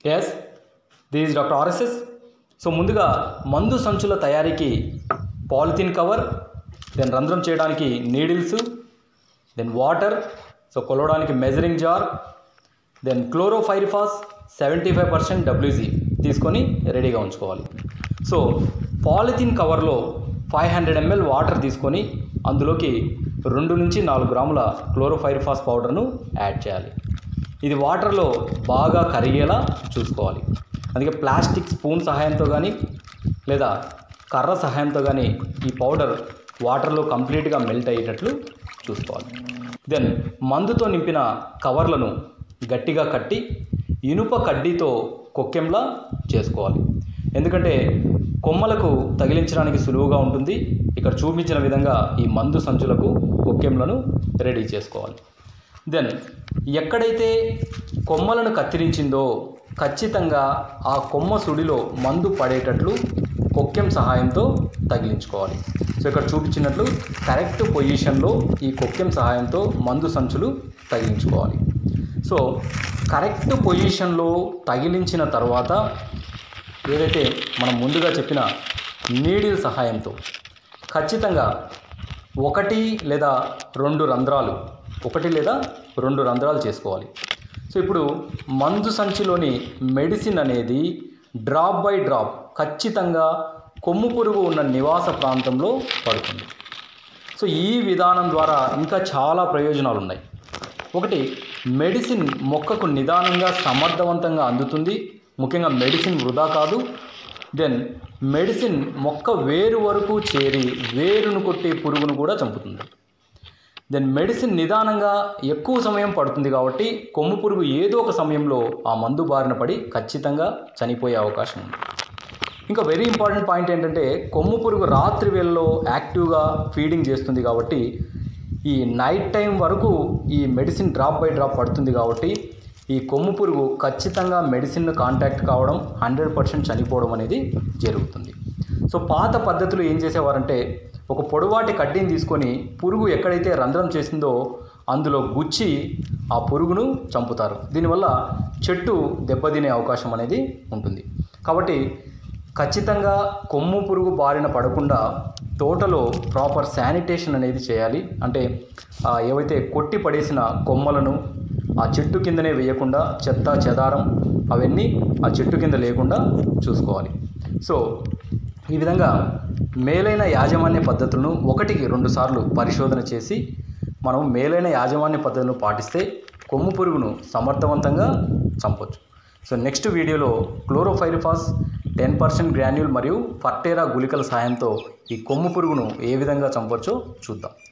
yes this doctor RSS so ముందుగా మందు సంచుల తయారీకి పాలిథిన్ కవర్ దెన్ రంధ్రం చేయడానికి నీడిల్స్ దెన్ వాటర్ సో కొలవడానికి measuring jar then chlorpyrifos seventy five percent WG తీసుకొని రెడీగా ఉంచుకోవాలి సో పాలిథిన్ కవర్లో ఫైవ్ హండ్రెడ్ ఎంఎల్ వాటర్ తీసుకొని అందులోకి రెండు నుంచి నాలుగు గ్రాముల క్లోరోఫైరిఫాస్ పౌడర్ను యాడ్ చేయాలి ఇది వాటర్లో బాగా కరిగేలా చూసుకోవాలి అందుకే ప్లాస్టిక్ స్పూన్ సహాయంతో కానీ లేదా కర్ర సహాయంతో కానీ ఈ పౌడర్ వాటర్లో కంప్లీట్గా మెల్ట్ అయ్యేటట్లు చూసుకోవాలి దెన్ మందుతో నింపిన కవర్లను గట్టిగా కట్టి ఇనుప కడ్డీతో కొక్కెంలా చేసుకోవాలి ఎందుకంటే కొమ్మలకు తగిలించడానికి సులువుగా ఉంటుంది ఇక్కడ చూపించిన విధంగా ఈ మందు సంచులకు కొక్కెంలను రెడీ చేసుకోవాలి దెన్ ఎక్కడైతే కొమ్మలను కత్తిరించిందో ఖచ్చితంగా ఆ కొమ్మ సుడిలో మందు పడేటట్లు కొక్కెం సహాయంతో తగిలించుకోవాలి సో ఇక్కడ చూపించినట్లు కరెక్ట్ పొజిషన్లో ఈ కొక్కెం సహాయంతో మందు సంచులు తగిలించుకోవాలి సో కరెక్ట్ పొజిషన్లో తగిలించిన తర్వాత ఏదైతే మనం ముందుగా చెప్పిన నీడిల్ సహాయంతో ఖచ్చితంగా ఒకటి లేదా రెండు రంధ్రాలు ఒకటి లేదా రెండు రంధ్రాలు చేసుకోవాలి సో ఇప్పుడు మందు సంచిలోని మెడిసిన్ అనేది డ్రాప్ బై డ్రాప్ ఖచ్చితంగా కొమ్ము పురుగు ఉన్న నివాస ప్రాంతంలో పడుతుంది సో ఈ విధానం ద్వారా ఇంకా చాలా ప్రయోజనాలు ఉన్నాయి ఒకటి మెడిసిన్ మొక్కకు నిదానంగా సమర్థవంతంగా అందుతుంది ముఖ్యంగా మెడిసిన్ వృధా కాదు దెన్ మెడిసిన్ మొక్క వేరు వరకు చేరి వేరును కొట్టే పురుగును కూడా చంపుతుంది దెన్ మెడిసిన్ నిదానంగా ఎక్కువ సమయం పడుతుంది కాబట్టి కొమ్ము పురుగు ఏదో ఒక సమయంలో ఆ మందు బారిన పడి ఖచ్చితంగా చనిపోయే అవకాశం ఉంది ఇంకా వెరీ ఇంపార్టెంట్ పాయింట్ ఏంటంటే కొమ్ము పురుగు రాత్రి వేళలో యాక్టివ్గా ఫీడింగ్ చేస్తుంది కాబట్టి ఈ నైట్ టైం వరకు ఈ మెడిసిన్ డ్రాప్ బై డ్రాప్ పడుతుంది కాబట్టి ఈ కొమ్ము పురుగు ఖచ్చితంగా మెడిసిన్ కాంటాక్ట్ కావడం హండ్రెడ్ పర్సెంట్ చనిపోవడం అనేది జరుగుతుంది సో పాత పద్ధతులు ఏం చేసేవారంటే ఒక పొడవాటి కడ్డీని తీసుకొని పురుగు ఎక్కడైతే రంధ్రం చేసిందో అందులో గుచ్చి ఆ పురుగును చంపుతారు దీనివల్ల చెట్టు దెబ్బతినే అవకాశం అనేది ఉంటుంది కాబట్టి ఖచ్చితంగా కొమ్ము పురుగు బారిన పడకుండా తోటలో ప్రాపర్ శానిటేషన్ అనేది చేయాలి అంటే ఆ, ఏవైతే కొట్టి పడేసిన కొమ్మలను ఆ చెట్టు కిందనే వేయకుండా చెత్త చెదారం అవన్నీ ఆ చెట్టు కింద లేకుండా చూసుకోవాలి సో ఈ విధంగా మేలైన యాజమాన్య పద్ధతులను ఒకటికి రెండు సార్లు పరిశోధన చేసి మనం మేలైన యాజమాన్య పద్ధతులను పాటిస్తే కొమ్ము పురుగును సమర్థవంతంగా చంపొచ్చు సో నెక్స్ట్ వీడియోలో క్లోరోఫైరిఫాస్ టెన్ పర్సెంట్ గ్రాన్యూల్ మరియు ఫర్టేరా గుళికల సాయంతో ఈ కొమ్ము పురుగును ఏ విధంగా చంపొచ్చో చూద్దాం